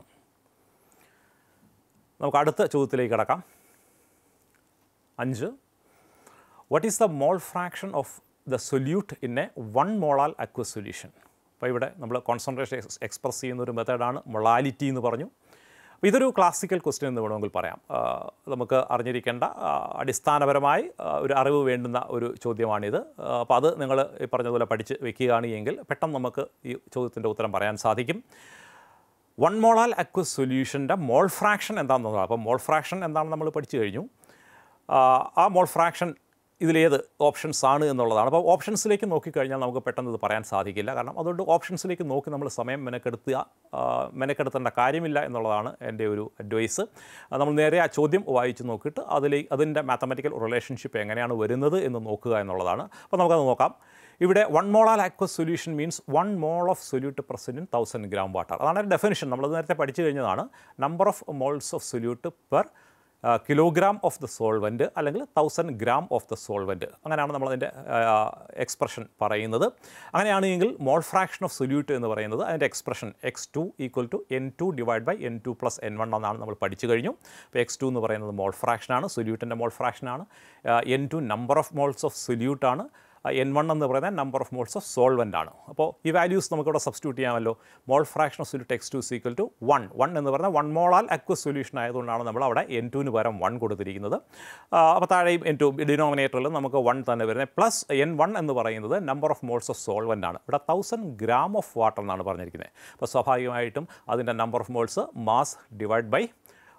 S1: നമുക്ക് അടുത്ത ചോദ്യത്തിലേക്ക് കിടക്കാം അഞ്ച് what is the mole fraction of the solute in a one molal aqua solution അപ്പോൾ ഇവിടെ നമ്മൾ കോൺസെൻട്രേഷൻ എക്സ്പ്രസ് ചെയ്യുന്ന ഒരു മെത്തേഡാണ് മൊളാലിറ്റി എന്ന് പറഞ്ഞു അപ്പോൾ ഇതൊരു ക്ലാസിക്കൽ ക്വസ്റ്റ്യൻ എന്ന് വേണമെങ്കിൽ പറയാം ആ, നമുക്ക് അറിഞ്ഞിരിക്കേണ്ട ആ, അടിസ്ഥാനപരമായി ആ, ഒരു അറിവ് വേണ്ടുന്ന ഒരു ചോദ്യമാണിത് ആ, അപ്പോൾ അത് നിങ്ങൾ ഈ പറഞ്ഞതുപോലെ പഠിച്ച് വെക്കുകയാണ് എങ്കിൽ പെട്ടെന്ന് നമുക്ക് ഈ ചോദ്യത്തിൻ്റെ ഉത്തരം പറയാൻ സാധിക്കും വൺ മോളാൽ അക്വസ് സൊല്യൂഷൻ്റെ മോൾ ഫ്രാക്ഷൻ എന്താണെന്ന് നോക്കാം അപ്പോൾ മോൾ ഫ്രാക്ഷൻ എന്താണെന്ന് നമ്മൾ പഠിച്ചു കഴിഞ്ഞു ആ, ആ മോൾ ഫ്രാക്ഷൻ ഇതിലേത് ഓപ്ഷൻസ് ആണ് എന്നുള്ളതാണ് അപ്പോൾ ഓപ്ഷൻസിലേക്ക് നോക്കിക്കഴിഞ്ഞാൽ നമുക്ക് പെട്ടെന്ന് ഇത് പറയാൻ സാധിക്കില്ല കാരണം അതുകൊണ്ട് ഓപ്ഷൻസിലേക്ക് നോക്കി നമ്മൾ സമയം മെനക്കെടുത്തുക ആ, മെനക്കെടുത്തേണ്ട കാര്യമില്ല എന്നുള്ളതാണ് എൻ്റെ ഒരു അഡ്വൈസ് ആ, നമ്മൾ നേരെ ആ ചോദ്യം വായിച്ച് നോക്കിയിട്ട് അതിലെ അതിൻ്റെ മാത്തമാറ്റിക്കൽ റിലേഷൻഷിപ്പ് എങ്ങനെയാണ് വരുന്നത് എന്ന് നോക്കുക എന്നുള്ളതാണ് അപ്പോൾ നമുക്കത് നോക്കാം ഇവിടെ one molal aqueous solution means one mole of solute present in thousand gram water അതാണ് ഡെഫിനിഷൻ നമ്മളത് നേരത്തെ പഠിച്ചു കഴിഞ്ഞതാണ് number of moles of solute per kilogram of the solvent അല്ലെങ്കിൽ thousand gram of the solvent അങ്ങനെയാണ് നമ്മളതിൻ്റെ എക്സ്പ്രഷൻ പറയുന്നത് അങ്ങനെയാണെങ്കിൽ മോൾ ഫ്രാക്ഷൻ ഓഫ് സൊല്യൂട്ട് എന്ന് പറയുന്നത് അതിൻ്റെ expression x two equal to n two divide by n two plus n one എന്നാണ് നമ്മൾ പഠിച്ചു കഴിഞ്ഞു അപ്പോൾ എക്സ് ടു എന്ന് പറയുന്നത് മോൾ ഫ്രാക്ഷനാണ് സൊല്യൂട്ടിൻ്റെ മോൾ ഫ്രാക്ഷനാണ് n two number of moles of സൊല്യൂട്ടാണ് എൻ വൺ എന്ന് പറയുന്നത് number of moles of solvent ആണ് അപ്പോൾ ഈ വാല്യൂസ് നമുക്കിവിടെ സബ്സ്റ്റിറ്റ്യൂട്ട് ചെയ്യാമല്ലോ mole fraction of solute x two equal to one one എന്ന് പറഞ്ഞാൽ വൺ മോളാൽ അക്വസ് സൊല്യൂഷൻ ആയതുകൊണ്ടാണ് നമ്മൾ അവിടെ എൻ ടുവിന് പകരം വൺ കൊടുത്തിരിക്കുന്നത് ആ, അപ്പോൾ താഴെയും എൻ ടു ഡിനോമിനേറ്ററിൽ നമുക്ക് വൺ തന്നെ വരുന്നത് പ്ലസ് എൻ വൺ എന്ന് പറയുന്നത് number of moles of solvent ആണ് ഇവിടെ തൗസൻഡ് ഗ്രാം ഓഫ് വാട്ടർ എന്നാണ് പറഞ്ഞിരിക്കുന്നത് അപ്പോൾ സ്വാഭാവികമായിട്ടും അതിൻ്റെ number of moles mass divide by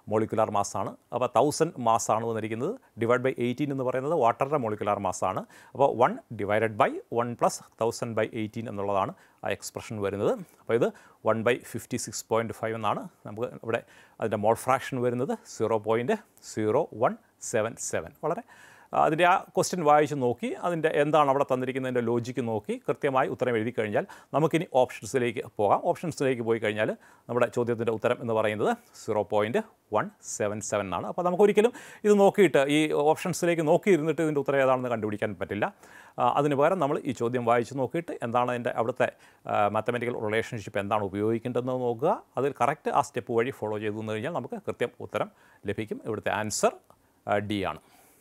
S1: molecular മാസ്സാണ് അപ്പോൾ തൗസൻഡ് മാസ്സാണ് വന്നിരിക്കുന്നത് ഡിവൈഡ് ബൈ എയ്റ്റീൻ എന്ന് പറയുന്നത് വാട്ടറിൻ്റെ മോളിക്കുലാർ മാസ്സാണ് അപ്പോൾ one divided by one plus thousand by eighteen എന്നുള്ളതാണ് ആ എക്സ്പ്രഷൻ വരുന്നത് അപ്പോൾ ഇത് one by fifty six point five എന്നാണ് നമുക്ക് ഇവിടെ അതിൻ്റെ മോൾ ഫ്രാക്ഷൻ വരുന്നത് zero point zero one seven seven വളരെ ആ, അതിൻ്റെ ആ ക്വസ്റ്റ്യൻ വായിച്ച് നോക്കി അതിൻ്റെ എന്താണ് അവിടെ തന്നിരിക്കുന്നതിൻ്റെ ലോജിക്ക് നോക്കി കൃത്യമായി ഉത്തരം എഴുതി കഴിഞ്ഞാൽ നമുക്കിനി ഓപ്ഷൻസിലേക്ക് പോകാം ഓപ്ഷൻസിലേക്ക് പോയി കഴിഞ്ഞാൽ നമ്മുടെ ചോദ്യത്തിൻ്റെ ഉത്തരം എന്ന് പറയുന്നത് zero point one seven seven എന്നാണ് അപ്പോൾ നമുക്കൊരിക്കലും ഇത് നോക്കിയിട്ട് ഈ ഓപ്ഷൻസിലേക്ക് നോക്കിയിരുന്നിട്ട് ഇതിൻ്റെ ഉത്തരം ഏതാണെന്ന് കണ്ടുപിടിക്കാൻ പറ്റില്ല ആ, അതിന് പകരം നമ്മൾ ഈ ചോദ്യം വായിച്ച് നോക്കിയിട്ട് എന്താണ് അതിൻ്റെ അവിടുത്തെ മാത്തമെറ്റിക്കൽ റിലേഷൻഷിപ്പ് എന്താണ് ഉപയോഗിക്കേണ്ടതെന്ന് നോക്കുക അതിൽ കറക്റ്റ് ആ സ്റ്റെപ്പ് വഴി ഫോളോ ചെയ്തു എന്ന് കഴിഞ്ഞാൽ നമുക്ക് കൃത്യം ഉത്തരം ലഭിക്കും ഇവിടുത്തെ ആൻസർ ഡി ആണ്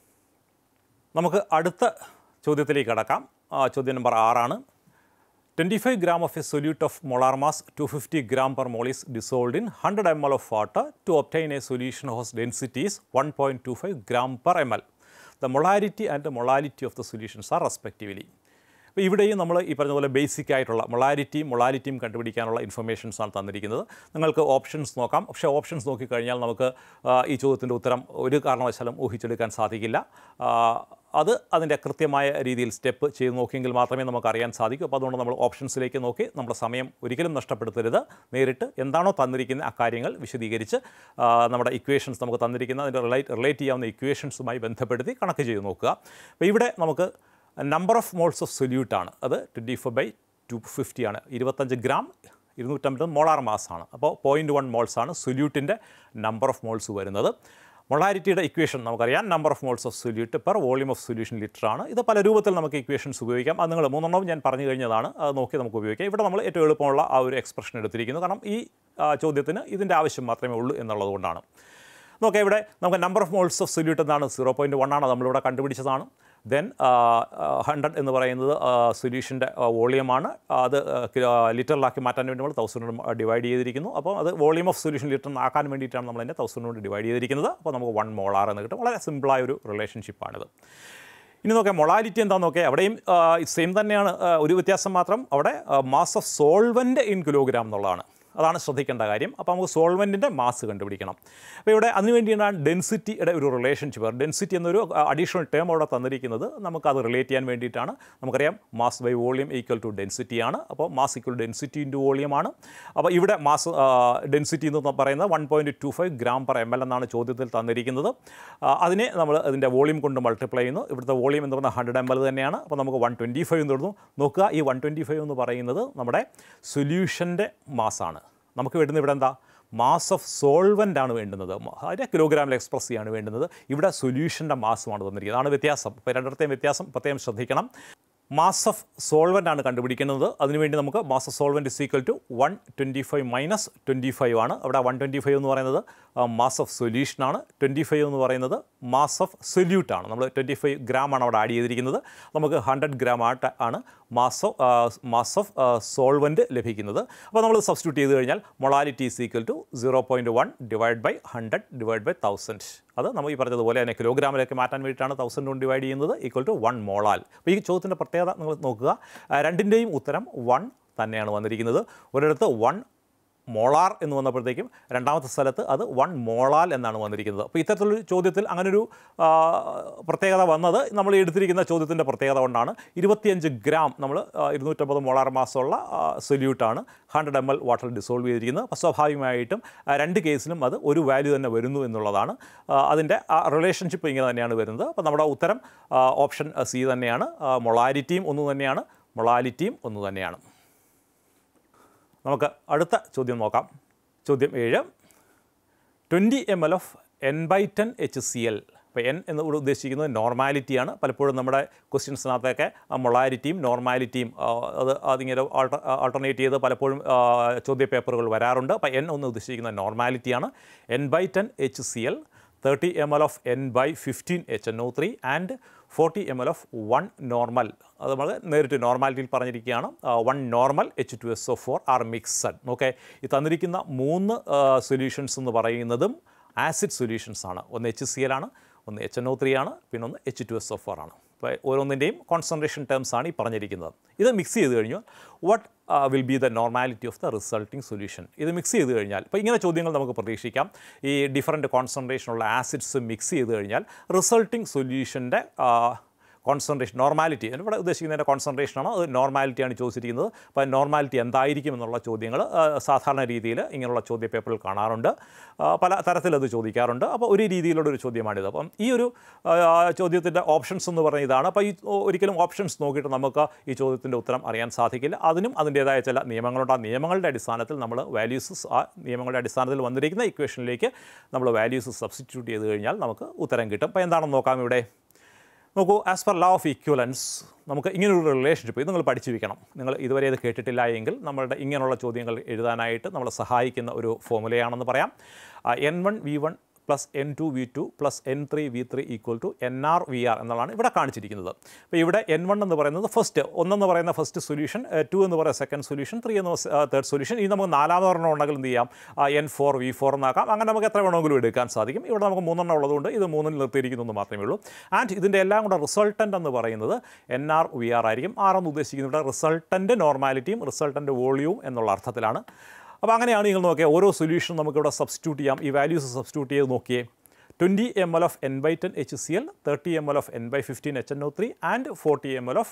S1: നമുക്ക് അടുത്ത ചോദ്യത്തിലേക്ക് കടക്കാം ആ, ചോദ്യം നമ്പർ ആറാണ് twenty five gram of a solute of molar mass two fifty gram per mole is dissolved in hundred M L of water to obtain a solution whose density is one point two five gram per M L the molarity and molality of the solutions are respectively അപ്പോൾ ഇവിടെയും നമ്മൾ ഈ പറഞ്ഞ പോലെ basic ആയിട്ടുള്ള മൊളാരിറ്റിയും മൊളാലിറ്റിയും കണ്ടുപിടിക്കാനുള്ള informations ആണ് തന്നിരിക്കുന്നത് നിങ്ങൾക്ക് ഓപ്ഷൻസ് നോക്കാം പക്ഷേ ഓപ്ഷൻസ് നോക്കിക്കഴിഞ്ഞാൽ നമുക്ക് ആ, ഈ ചോദ്യത്തിൻ്റെ ഉത്തരം ഒരു കാരണവശാലും ഊഹിച്ചെടുക്കാൻ സാധിക്കില്ല ആ, അത് അതിൻ്റെ കൃത്യമായ രീതിയിൽ സ്റ്റെപ്പ് ചെയ്ത് നോക്കിയെങ്കിൽ മാത്രമേ നമുക്ക് അറിയാൻ സാധിക്കൂ അപ്പോൾ അതുകൊണ്ട് നമ്മൾ ഓപ്ഷൻസിലേക്ക് നോക്കി നമ്മുടെ സമയം ഒരിക്കലും നഷ്ടപ്പെടുത്തരുത് നേരിട്ട് എന്താണോ തന്നിരിക്കുന്ന ആ കാര്യങ്ങൾ വിശദീകരിച്ച് ആ, നമ്മുടെ ഇക്വേഷൻസ് നമുക്ക് തന്നിരിക്കുന്ന അതിൻ്റെ റിലേറ്റ് റിലേറ്റ് ചെയ്യാവുന്ന ഇക്വേഷൻസുമായി ബന്ധപ്പെടുത്തി കണക്ക് ചെയ്ത് നോക്കുക അപ്പോൾ ഇവിടെ നമുക്ക് നമ്പർ ഓഫ് മോൾസ് ഓഫ് സൊല്യൂട്ടാണ് അത് twenty four by two fifty ആണ് ഇരുപത്തഞ്ച് ഗ്രാം ഇരുന്നൂറ്റമ്പത് മോളാർ മാസ് ആണ് അപ്പോൾ പോയിൻറ്റ് വൺ മോൾസ് ആണ് സൊല്യൂട്ടിൻ്റെ നമ്പർ ഓഫ് മോൾസ് വരുന്നത് മൊളാരിറ്റിയുടെ ഇക്വേഷൻ നമുക്കറിയാം number of moles of solute per volume of solution liter ആണ് ഇത് പല രൂപത്തിൽ നമുക്ക് ഇക്വേഷൻസ് ഉപയോഗിക്കാം അത് നിങ്ങൾ മൂന്നെണ്ണവും ഞാൻ പറഞ്ഞു കഴിഞ്ഞതാണ് അത് നോക്കി നമുക്ക് ഉപയോഗിക്കാം ഇവിടെ നമ്മൾ ഏറ്റവും എളുപ്പമുള്ള ആ ഒരു എക്സ്പ്രഷൻ എടുത്തിരിക്കുന്നു കാരണം ഈ ആ, ചോദ്യത്തിന് ഇതിൻ്റെ ആവശ്യം മാത്രമേ ഉള്ളൂ എന്നുള്ളത് കൊണ്ടാണ് നോക്കാം ഇവിടെ നമുക്ക് number of moles of solute എന്നാണ് സീറോ പോയിൻറ്റ് വൺ ആണ് നമ്മളിവിടെ കണ്ടുപിടിച്ചതാണ് ദെൻ ഹൺഡ്രഡ് എന്ന് പറയുന്നത് സൊല്യൂഷൻ്റെ വോളിയമാണ് അത് ലിറ്ററിലാക്കി മാറ്റാൻ വേണ്ടി നമ്മൾ തൗസൻഡ് കൊണ്ട് ഡിവൈഡ് ചെയ്തിരിക്കുന്നു അപ്പോൾ അത് വോളിയം ഓഫ് സൊല്യൂഷൻ ലിറ്റർ ആക്കാൻ വേണ്ടിയിട്ടാണ് നമ്മൾ അതിനെ തൗസൻഡ് കൊണ്ട് ഡിവൈഡ് ചെയ്തിരിക്കുന്നത് അപ്പോൾ നമുക്ക് വൺ മോളാർ എന്ന് കിട്ടും വളരെ സിമ്പിളായ ഒരു റിലേഷൻഷിപ്പാണിത് ഇനി നോക്കാം മൊളാലിറ്റി എന്താണെന്ന് നോക്കിയാൽ അവിടെയും സെയിം തന്നെയാണ് ആ, ഒരു വ്യത്യാസം മാത്രം അവിടെ mass of solvent in kilogram എന്നുള്ളതാണ് അതാണ് ശ്രദ്ധിക്കേണ്ട കാര്യം അപ്പോൾ നമുക്ക് സോൾവെൻറ്റിൻ്റെ മാസ് കണ്ടുപിടിക്കണം അപ്പോൾ ഇവിടെ അതിനുവേണ്ടിയാണ് ഡെൻസിറ്റിയുടെ ഒരു റിലേഷൻഷിപ്പ് ഡെൻസിറ്റി എന്നൊരു അഡീഷണൽ ടേം അവിടെ തന്നിരിക്കുന്നത് നമുക്കത് റിലേറ്റ് ചെയ്യാൻ വേണ്ടിയിട്ടാണ് നമുക്കറിയാം mass by volume equal to density ആണ് അപ്പോൾ mass equal density into volume ആണ് അപ്പോൾ ഇവിടെ മാസ് ഡെൻസിറ്റി എന്ന് പറയുന്നത് one point two five gram per M L എന്നാണ് ചോദ്യത്തിൽ തന്നിരിക്കുന്നത് ആ, അതിനെ നമ്മൾ അതിൻ്റെ വോളിയം കൊണ്ട് മൾട്ടിപ്ലൈ ചെയ്യുന്നു ഇവിടുത്തെ വോളിയം എന്ന് പറയുന്നത് ഹൺഡ്രഡ് എം എൽ തന്നെയാണ് അപ്പോൾ നമുക്ക് വൺ ട്വൻറ്റി ഫൈവ് എന്ന് തുടർന്നു നോക്കുക ഈ വൺ ട്വൻറ്റി ഫൈവ് എന്ന് പറയുന്നത് നമ്മുടെ സൊല്യൂഷൻ്റെ മാസാണ് നമുക്ക് വേണ്ടുന്നത് ഇവിടെ എന്താ മാസ് ഓഫ് സോൾവൻ്റ് ആണ് വേണ്ടുന്നത് അതിൻ്റെ കിലോഗ്രാമിൽ എക്സ്പ്രസ് ചെയ്യാണ് വേണ്ടുന്നത് ഇവിടെ സൊല്യൂഷൻ്റെ മാസമാണ് തന്നിരിക്കുന്നത് അതാണ് വ്യത്യാസം ഇപ്പോൾ രണ്ടിടത്തെയും വ്യത്യാസം പ്രത്യേകം ശ്രദ്ധിക്കണം മാസ് ഓഫ് സോൾവൻ്റ് ആണ് കണ്ടുപിടിക്കുന്നത് അതിനുവേണ്ടി നമുക്ക് mass of solvent is equal to one twenty five minus twenty five ആണ് അവിടെ വൺ ട്വൻറ്റി ഫൈവ് എന്ന് പറയുന്നത് മാസ് ഓഫ് സൊല്യൂഷനാണ് ട്വൻറ്റി ഫൈവ് എന്ന് പറയുന്നത് മാസ് ഓഫ് സൊല്യൂട്ടാണ് നമ്മൾ ട്വൻറ്റി ഫൈവ് ഗ്രാം ആണ് അവിടെ ആഡ് ചെയ്തിരിക്കുന്നത് നമുക്ക് ഹൺഡ്രഡ് ഗ്രാം ആയിട്ട് ആണ് mass of mass of solvent ലഭിക്കുന്നത് അപ്പോൾ നമ്മൾ സബ്സ്റ്റിറ്റ്യൂട്ട് ചെയ്ത് കഴിഞ്ഞാൽ molality is equal to zero point one divide by hundred divide by thousand അത് നമ്മൾ ഈ പറഞ്ഞതുപോലെ തന്നെ കിലോഗ്രാമിലേക്ക് മാറ്റാൻ വേണ്ടിയിട്ടാണ് തൗസൻഡ് കൊണ്ട് ഡിവൈഡ് ചെയ്യുന്നത് ഈക്വൽ ടു വൺ മോളാൽ അപ്പോൾ ഈ ചോദ്യത്തിൻ്റെ പ്രത്യേകത നിങ്ങൾ നോക്കുക ആ, രണ്ടിൻ്റെയും ഉത്തരം വൺ തന്നെയാണ് വന്നിരിക്കുന്നത് ഒരിടത്ത് വൺ മോളാർ എന്ന് വന്നപ്പോഴത്തേക്കും രണ്ടാമത്തെ സ്ഥലത്ത് അത് വൺ മോളാൽ എന്നാണ് വന്നിരിക്കുന്നത് അപ്പോൾ ഇത്തരത്തിലൊരു ചോദ്യത്തിൽ അങ്ങനൊരു ആ, പ്രത്യേകത വന്നത് നമ്മൾ എടുത്തിരിക്കുന്ന ചോദ്യത്തിൻ്റെ പ്രത്യേകത കൊണ്ടാണ് ഇരുപത്തിയഞ്ച് ഗ്രാം നമ്മൾ ഇരുന്നൂറ്റമ്പത് മോളാർ മാസമുള്ള സൊല്യൂട്ടാണ് hundred M L water dissolve ചെയ്തിരിക്കുന്നത് അപ്പോൾ സ്വാഭാവികമായിട്ടും ആ, രണ്ട് കേസിലും അത് ഒരു വാല്യൂ തന്നെ വരുന്നു എന്നുള്ളതാണ് ആ, അതിൻ്റെ റിലേഷൻഷിപ്പ് ഇങ്ങനെ തന്നെയാണ് വരുന്നത് അപ്പോൾ നമ്മുടെ ഉത്തരം ഓപ്ഷൻ സി തന്നെയാണ് മൊളാരിറ്റിയും ഒന്ന് തന്നെയാണ് മൊളാലിറ്റിയും ഒന്ന് തന്നെയാണ് നമുക്ക് അടുത്ത ചോദ്യം നോക്കാം ചോദ്യം ഏഴ് twenty M L of N by ten H C L അപ്പോൾ എൻ എന്ന് ഇവിടെ ഉദ്ദേശിക്കുന്നത് നോർമാലിറ്റിയാണ് പലപ്പോഴും നമ്മുടെ ക്വസ്റ്റ്യൻസിനകത്തൊക്കെ മൊളാരിറ്റിയും നോർമാലിറ്റിയും ആ, അത് അതിങ്ങനെ ആൾട്ടർ ആൾട്ടർനേറ്റ് ചെയ്ത് പലപ്പോഴും ആ, ചോദ്യ പേപ്പറുകൾ വരാറുണ്ട് അപ്പോൾ എൻ ഒന്ന് ഉദ്ദേശിക്കുന്നത് നോർമാലിറ്റിയാണ് N by ten H C L thirty M L of N by fifteen H N O three and forty M L of one normal അത് നമ്മൾ നേരിട്ട് നോർമാലിറ്റിയിൽ പറഞ്ഞിരിക്കുകയാണ് one normal H two S O four are mixed okay ഈ തന്നിരിക്കുന്ന മൂന്ന് solutions എന്ന് പറയുന്നതും ആസിഡ് സൊല്യൂഷൻസ് ആണ് ഒന്ന് എച്ച് സി എൽ ആണ് ഒന്ന് എച്ച് എൻ ഒ ത്രീ ആണ് പിന്നെ ഒന്ന് H two S O four ആണ് ഇപ്പോൾ ഓരോന്നിൻ്റെയും കോൺസെൻട്രേഷൻ ടേംസ് ആണ് ഈ പറഞ്ഞിരിക്കുന്നത് ഇത് മിക്സ് ചെയ്ത് കഴിഞ്ഞാൽ what will be the normality of the resulting solution ഇത് മിക്സ് ചെയ്ത് കഴിഞ്ഞാൽ ഇപ്പോൾ ഇങ്ങനെ ചോദ്യങ്ങൾ നമുക്ക് പ്രതീക്ഷിക്കാം ഈ ഡിഫറൻറ്റ് കോൺസെൻട്രേഷനുള്ള ആസിഡ്സ് മിക്സ് ചെയ്ത് കഴിഞ്ഞാൽ റിസൾട്ടിങ് സൊല്യൂഷൻ്റെ കോൺസെൻട്രേഷൻ നോർമാലിറ്റി ഇവിടെ ഉദ്ദേശിക്കുന്നതിൻ്റെ കോൺസെൻട്രേഷനാണ് അത് നോർമാലിറ്റിയാണ് ചോദിച്ചിരിക്കുന്നത് അപ്പോൾ നോർമാലിറ്റി എന്തായിരിക്കും എന്നുള്ള ചോദ്യങ്ങൾ ആ, സാധാരണ രീതിയിൽ ഇങ്ങനെയുള്ള ചോദ്യ പേപ്പറിൽ കാണാറുണ്ട് ആ, പല തരത്തിലത് ചോദിക്കാറുണ്ട് അപ്പോൾ ഒരു രീതിയിലുള്ള ഒരു ചോദ്യമാണിത് അപ്പം ഈ ഒരു ചോദ്യത്തിൻ്റെ ഓപ്ഷൻസ് എന്ന് പറഞ്ഞ ഇതാണ് അപ്പോൾ ഈ ഒരിക്കലും ഓപ്ഷൻസ് നോക്കിയിട്ട് നമുക്ക് ഈ ചോദ്യത്തിൻ്റെ ഉത്തരം അറിയാൻ സാധിക്കില്ല അതിനും അതിൻ്റേതായ ചില നിയമങ്ങളുണ്ട് ആ നിയമങ്ങളുടെ അടിസ്ഥാനത്തിൽ നമ്മൾ വാല്യൂസ് ആ നിയമങ്ങളുടെ അടിസ്ഥാനത്തിൽ വന്നിരിക്കുന്ന ഇക്വേഷനിലേക്ക് നമ്മൾ വാല്യൂസ് സബ്സ്റ്റിറ്റ്യൂട്ട് ചെയ്ത് കഴിഞ്ഞാൽ നമുക്ക് ഉത്തരം കിട്ടും അപ്പോൾ എന്താണെന്ന് നോക്കാം ഇവിടെ നോക്കൂ as per law of equivalence നമുക്ക് ഇങ്ങനൊരു റിലേഷൻഷിപ്പ് ഇത് നിങ്ങൾ പഠിച്ചു വയ്ക്കണം നിങ്ങൾ ഇതുവരെ ഇത് കേട്ടിട്ടില്ല എങ്കിൽ നമ്മളുടെ ഇങ്ങനെയുള്ള ചോദ്യങ്ങൾ എഴുതാനായിട്ട് നമ്മളെ സഹായിക്കുന്ന ഒരു ഫോമുലയാണെന്ന് പറയാം N one V one plus N two V two plus N three V three equal to N R V R എന്നുള്ളതാണ് ഇവിടെ കാണിച്ചിരിക്കുന്നത് അപ്പോൾ ഇവിടെ എൻ വൺ എന്ന് പറയുന്നത് ഫസ്റ്റ് ഒന്നെന്ന് പറയുന്ന ഫസ്റ്റ് സൊല്യൂഷൻ ടു എന്ന് പറയുന്ന സെക്കൻഡ് സൊല്യൂഷൻ ത്രീ എന്ന് തേർഡ് സൊല്യൂഷൻ ഇനി നമുക്ക് നാലാമതെണ്ണം ഉണ്ടെങ്കിൽ എന്ത് ചെയ്യാം എൻ ഫോർ വി ഫോർ എന്നാക്കാം അങ്ങനെ നമുക്ക് എത്ര വേണമെങ്കിലും എടുക്കാൻ സാധിക്കും ഇവിടെ നമുക്ക് മൂന്നെണ്ണം ഉള്ളതുകൊണ്ട് ഇത് മൂന്നിൽ നിർത്തിയിരിക്കുന്നു എന്ന് മാത്രമേ ഉള്ളൂ ആൻഡ് ഇതിൻ്റെ എല്ലാം കൂടെ റിസൾട്ടൻ്റ് എന്ന് പറയുന്നത് എൻ ആർ വി ആർ ആയിരിക്കും ആർ എന്ന് ഉദ്ദേശിക്കുന്നത് ഇവിടെ റിസൾട്ടൻ്റ് നോർമാലിറ്റിയും റിസൾട്ടൻ്റ് വോളിയവും എന്നുള്ള അർത്ഥത്തിലാണ് അപ്പോൾ അങ്ങനെയാണ് നിങ്ങൾ നോക്കിയാൽ ഓരോ സൊല്യൂഷനും നമുക്കിവിടെ സബ്സ്റ്റിറ്റ്യൂട്ട് ചെയ്യാം ഈ വാല്യൂസ് സബ്സ്റ്റിറ്റ്യൂട്ട് ചെയ്ത് നോക്കിയേ twenty M L of N by ten H C L thirty M L of N by fifteen H N O three and forty M L of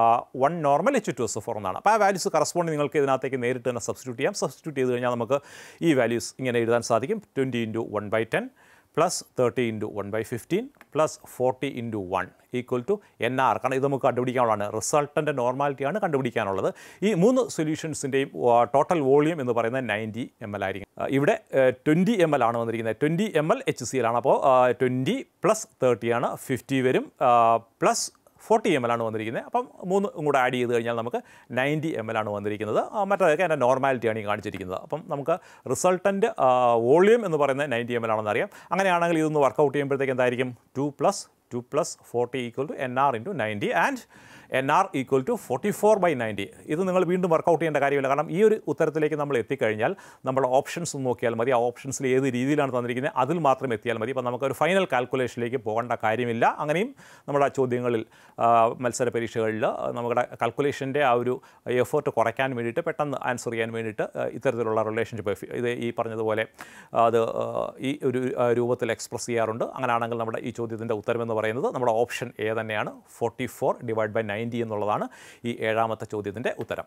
S1: one normal H two S four എന്നാണ് അപ്പോൾ ആ values correspond നിങ്ങൾക്ക് ഇതിനകത്തേക്ക് നേരിട്ട് തന്നെ substitute ചെയ്യാം substitute ചെയ്ത് കഴിഞ്ഞാൽ നമുക്ക് ഈ വാല്യൂസ് ഇങ്ങനെ എഴുതാൻ സാധിക്കും twenty into one by ten plus thirty into one by fifteen plus forty into one equal to N R കാരണം ഇത് നമുക്ക് കണ്ടുപിടിക്കാനുള്ളതാണ് റിസൾട്ടൻ്റെ നോർമാലിറ്റിയാണ് കണ്ടുപിടിക്കാനുള്ളത് ഈ മൂന്ന് സൊല്യൂഷൻസിൻ്റെയും ടോട്ടൽ വോളിയം എന്ന് പറയുന്നത് നയൻറ്റി എം എൽ ആയിരിക്കും ആ, ഇവിടെ ട്വൻറ്റി എം എൽ ആണ് വന്നിരിക്കുന്നത് twenty M L H C എല്ലാണ് അപ്പോൾ ട്വൻറ്റി പ്ലസ് തേർട്ടിയാണ് ഫിഫ്റ്റി വരും പ്ലസ് ഫോർട്ടി എം എൽ ആണ് വന്നിരിക്കുന്നത് അപ്പം മൂന്ന് കൂടെ ആഡ് ചെയ്ത് കഴിഞ്ഞാൽ നമുക്ക് നയൻറ്റി എം എൽ ആണ് വന്നിരിക്കുന്നത് ആ, മറ്റേതൊക്കെ അതിൻ്റെ നോർമാലിറ്റിയാണ് ഈ കാണിച്ചിരിക്കുന്നത് അപ്പം നമുക്ക് റിസൾട്ടൻ്റ് വോളിയം എന്ന് പറയുന്നത് നയൻറ്റി എം എൽ ആണെന്ന് അറിയാം അങ്ങനെയാണെങ്കിൽ ഇതൊന്ന് വർക്കൗട്ട് ചെയ്യുമ്പോഴത്തേക്ക് എന്തായിരിക്കും two plus two plus forty equal to N R into ninety and N R equal to forty four by ninety ഇത് നിങ്ങൾ വീണ്ടും വർക്കൗട്ട് ചെയ്യേണ്ട കാര്യമില്ല കാരണം ഈ ഒരു ഉത്തരത്തിലേക്ക് നമ്മൾ എത്തിക്കഴിഞ്ഞാൽ നമ്മൾ ഓപ്ഷൻസ് നോക്കിയാൽ മതി ആ ഓപ്ഷൻസിൽ ഏത് രീതിയിലാണ് തന്നിരിക്കുന്നത് അതിൽ മാത്രം എത്തിയാൽ മതി അപ്പോൾ നമുക്കൊരു ഫൈനൽ കാൽക്കുലേഷനിലേക്ക് പോകേണ്ട കാര്യമില്ല അങ്ങനെയും നമ്മുടെ ചോദ്യങ്ങളിൽ ആ, മത്സര പരീക്ഷകളിൽ നമ്മുടെ കാൽക്കുലേഷൻ്റെ ആ ഒരു എഫേർട്ട് കുറയ്ക്കാൻ വേണ്ടിയിട്ട് പെട്ടെന്ന് ആൻസർ ചെയ്യാൻ വേണ്ടിയിട്ട് ആ, ഇത്തരത്തിലുള്ള റിലേഷൻഷിപ്പ് ഇത് ഈ പറഞ്ഞതുപോലെ അത് ആ, ഈ ഒരു ആ, രൂപത്തിൽ എക്സ്പ്രസ് ചെയ്യാറുണ്ട് അങ്ങനെയാണെങ്കിൽ നമ്മുടെ ഈ ചോദ്യത്തിൻ്റെ ഉത്തരമെന്ന് പറയുന്നത് നമ്മുടെ ഓപ്ഷൻ എ തന്നെയാണ് forty four divide by ninety എന്നുള്ളതാണ് ഈ ഏഴാമത്തെ ചോദ്യത്തിൻ്റെ ഉത്തരം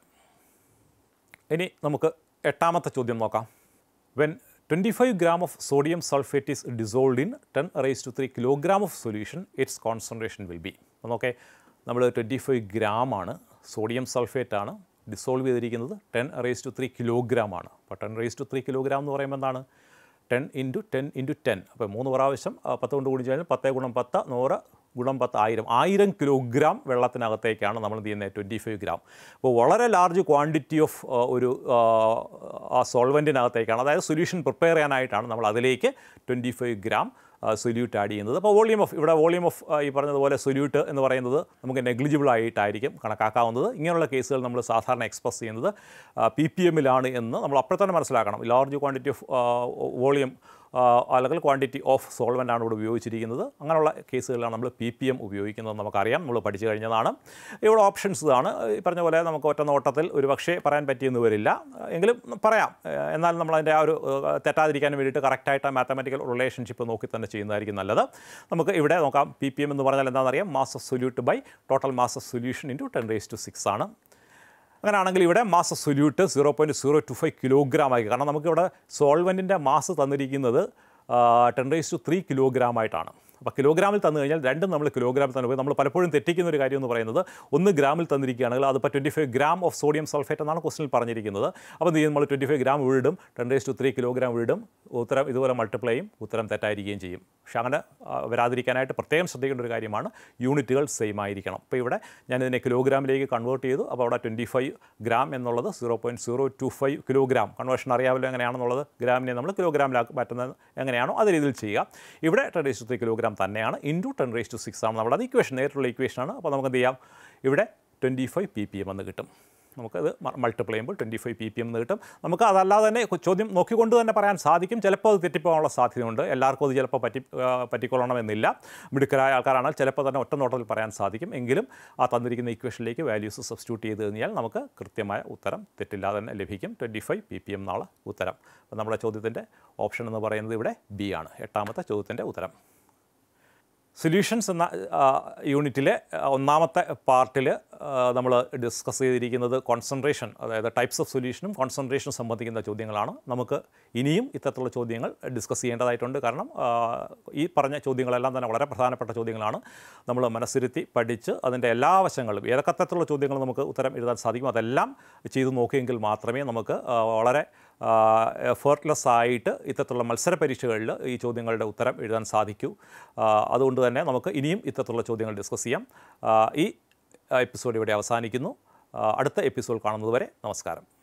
S1: ഇനി നമുക്ക് എട്ടാമത്തെ ചോദ്യം നോക്കാം when twenty five gram of sodium sulphate is dissolved in ten raise to three kilogram of solution its concentration will be നോക്കേ നമ്മൾ ട്വൻറ്റി ഫൈവ് ഗ്രാം ആണ് സോഡിയം സൾഫേറ്റ് ആണ് ഡിസോൾവ് ചെയ്തിരിക്കുന്നത് ten raise to three kilogram ആണ് അപ്പോൾ ten raise to three kilogram എന്ന് പറയുമ്പോൾ എന്താണ് ten into ten into ten അപ്പോൾ മൂന്ന് പ്രാവശ്യം ആ, പത്ത് കൊണ്ട് ഗുണിച്ച് കഴിഞ്ഞാൽ പത്ത് ഗുണം പത്ത് നൂറ് ഗുണം പത്ത് ആയിരം ആയിരം കിലോഗ്രാം വെള്ളത്തിനകത്തേക്കാണ് നമ്മൾ എന്ത് ചെയ്യുന്നത് ട്വൻറ്റി ഫൈവ് ഗ്രാം അപ്പോൾ വളരെ ലാർജ് ക്വാണ്ടിറ്റി ഓഫ് ഒരു ആ, ആ സോൾവെൻറ്റിനകത്തേക്കാണ് അതായത് സൊല്യൂഷൻ പ്രിപ്പയർ ചെയ്യാനായിട്ടാണ് നമ്മൾ അതിലേക്ക് twenty five gram solute add ചെയ്യുന്നത് അപ്പോൾ വോളിയം ഓഫ് ഇവിടെ വോളിയം ഓഫ് ഈ പറഞ്ഞതുപോലെ സൊല്യൂട്ട് എന്ന് പറയുന്നത് നമുക്ക് നെഗ്ലിജിബിൾ ആയിട്ടായിരിക്കും കണക്കാക്കാവുന്നത് ഇങ്ങനെയുള്ള കേസുകൾ നമ്മൾ സാധാരണ എക്സ്പ്രസ് ചെയ്യുന്നത് പി പി എമ്മിലാണ് എന്ന് നമ്മൾ അപ്പോൾ തന്നെ മനസ്സിലാക്കണം ലാർജ് ക്വാണ്ടിറ്റി ഓഫ് വോളിയം അല്ലെങ്കിൽ ക്വാണ്ടിറ്റി ഓഫ് സോൾവൻ്റ് ആണ് ഇവിടെ ഉപയോഗിച്ചിരിക്കുന്നത് അങ്ങനെയുള്ള കേസുകളിലാണ് നമ്മൾ പി പി എം ഉപയോഗിക്കുന്നത് നമുക്കറിയാം നമ്മൾ പഠിച്ചു കഴിഞ്ഞതാണ് ഇവിടെ ഓപ്ഷൻസ് ഇതാണ് ഈ പറഞ്ഞ പോലെ നമുക്ക് ഒറ്റ നോട്ടത്തിൽ ഒരു പക്ഷേ പറയാൻ പറ്റിയെന്ന് വരില്ല എങ്കിലും പറയാം ഏഹ് എന്നാൽ നമ്മൾ അതിൻ്റെ ആ ഒരു ഏഹ് തെറ്റാതിരിക്കാൻ വേണ്ടിയിട്ട് കറക്റ്റായിട്ട് മാത്തമാറ്റിക്കൽ റിലേഷൻഷിപ്പ് നോക്കി തന്നെ ചെയ്യുന്നതായിരിക്കും നല്ലത് നമുക്ക് ഇവിടെ നോക്കാം പി പി എം എന്ന് പറഞ്ഞാൽ എന്താണെന്നറിയാം mass of solute by total mass of solution into ten raise to six ആണ് അങ്ങനെയാണെങ്കിൽ ഇവിടെ mass of solute zero point zero two five kilogram ആയി കാരണം നമുക്കിവിടെ സോൾവെൻറ്റിൻ്റെ മാസ് തന്നിരിക്കുന്നത് ten raise to three kilogram ആയിട്ടാണ് അപ്പോൾ കിലോഗ്രാമിൽ തന്നു കഴിഞ്ഞാൽ രണ്ടും നമ്മൾ കിലോഗ്രാമിൽ തന്നെ പോയി നമ്മൾ പലപ്പോഴും തെറ്റിക്കുന്ന ഒരു കാര്യം എന്ന് പറയുന്നത് ഒന്ന് ഗ്രാമിൽ തന്നിരിക്കുകയാണെങ്കിൽ അതിപ്പോൾ twenty five gram of sodium sulphate എന്നാണ് ക്വസ്റ്റിനിൽ പറഞ്ഞിരിക്കുന്നത് അപ്പോൾ എന്ത് ചെയ്യും നമ്മൾ ട്വൻറ്റി ഫൈവ് ഗ്രാം വീടും ten raise to three kilogram വീടും ഉത്തരം ഇതുപോലെ മൾട്ടിപ്ലൈ ചെയ്യും ഉത്തരം തെറ്റായിരിക്കുകയും ചെയ്യും പക്ഷേ അങ്ങനെ ആ, വരാതിരിക്കാനായിട്ട് പ്രത്യേകം ശ്രദ്ധിക്കേണ്ട ഒരു കാര്യമാണ് യൂണിറ്റുകൾ സെയിം ആയിരിക്കണം അപ്പോൾ ഇവിടെ ഞാനിതിനെ കിലോഗ്രാമിലേക്ക് കൺവേർട്ട് ചെയ്തു അപ്പോൾ അവിടെ ട്വൻറ്റി ഫൈവ് ഗ്രാം എന്നുള്ളത് zero point zero two five kilogram conversion അറിയാമല്ലോ എങ്ങനെയാണെന്നുള്ളത് ഗ്രാമിനെ നമ്മൾ കിലോഗ്രാമിലാക്കി മാറ്റുന്നത് എങ്ങനെയാണോ അതേ രീതിയിൽ ചെയ്യുക ഇവിടെ ten raise to three kilogram തന്നെയാണ് into ten raise to six ആണ് നമ്മുടെ അത് ഇക്വേഷൻ നേരിട്ടുള്ള ഇക്വേഷനാണ് അപ്പോൾ നമുക്ക് എന്ത് ചെയ്യാം ഇവിടെ twenty five P P M എന്ന് കിട്ടും നമുക്ക് ഇത് മൾട്ടിപ്ലൈ ചെയ്യുമ്പോൾ twenty five P P M എന്ന് കിട്ടും നമുക്ക് അതല്ലാതെ തന്നെ കു- ചോദ്യം നോക്കിക്കൊണ്ട് തന്നെ പറയാൻ സാധിക്കും ചിലപ്പോൾ അത് തെറ്റിപ്പോകാനുള്ള സാധ്യതയുണ്ട് എല്ലാവർക്കും അത് ചിലപ്പോൾ പറ്റി ആ, പറ്റിക്കൊള്ളണമെന്നില്ല മിടുക്കരായ ആൾക്കാരാണെങ്കിൽ ചിലപ്പോൾ തന്നെ ഒറ്റ നോട്ടത്തിൽ പറയാൻ സാധിക്കും എങ്കിലും ആ തന്നിരിക്കുന്ന ഇക്വേഷനിലേക്ക് വാല്യൂസ് സബ്സ്റ്റിറ്റ്യൂട്ട് ചെയ്ത് കഴിഞ്ഞാൽ നമുക്ക് കൃത്യമായ ഉത്തരം തെറ്റില്ലാതെ തന്നെ ലഭിക്കും twenty five P P M എന്നുള്ള ഉത്തരം അപ്പോൾ നമ്മുടെ ചോദ്യത്തിൻ്റെ ഓപ്ഷൻ എന്ന് പറയുന്നത് ഇവിടെ ബി ആണ് എട്ടാമത്തെ ചോദ്യത്തിൻ്റെ ഉത്തരം സൊല്യൂഷൻസ് എന്ന യൂണിറ്റിലെ ഒന്നാമത്തെ പാർട്ടിൽ നമ്മൾ ഡിസ്കസ് ചെയ്തിരിക്കുന്നത് കോൺസെൻട്രേഷൻ അതായത് ടൈപ്സ് ഓഫ് സൊല്യൂഷനും കോൺസെൻട്രേഷനും സംബന്ധിക്കുന്ന ചോദ്യങ്ങളാണ് നമുക്ക് ഇനിയും ഇത്തരത്തിലുള്ള ചോദ്യങ്ങൾ ഡിസ്കസ് ചെയ്യേണ്ടതായിട്ടുണ്ട് കാരണം ആ, ഈ പറഞ്ഞ ചോദ്യങ്ങളെല്ലാം തന്നെ വളരെ പ്രധാനപ്പെട്ട ചോദ്യങ്ങളാണ് നമ്മൾ മനസ്സിരുത്തി പഠിച്ച് അതിൻ്റെ എല്ലാ വശങ്ങളും ഏതൊക്കെ തരത്തിലുള്ള ചോദ്യങ്ങൾ നമുക്ക് ഉത്തരം എഴുതാൻ സാധിക്കും അതെല്ലാം ചെയ്തു നോക്കിയെങ്കിൽ മാത്രമേ നമുക്ക് ആ, വളരെ എഫേർട്ട്ലെസ് ആയിട്ട് ഇത്തരത്തിലുള്ള മത്സര പരീക്ഷകളിൽ ഈ ചോദ്യങ്ങളുടെ ഉത്തരം എഴുതാൻ സാധിക്കൂ ആ, അതുകൊണ്ട് തന്നെ നമുക്ക് ഇനിയും ഇത്തരത്തിലുള്ള ചോദ്യങ്ങൾ ഡിസ്കസ് ചെയ്യാം ആ, ഈ എപ്പിസോഡ് ഇവിടെ അവസാനിക്കുന്നു ആ, അടുത്ത എപ്പിസോഡ് കാണുന്നതുവരെ നമസ്കാരം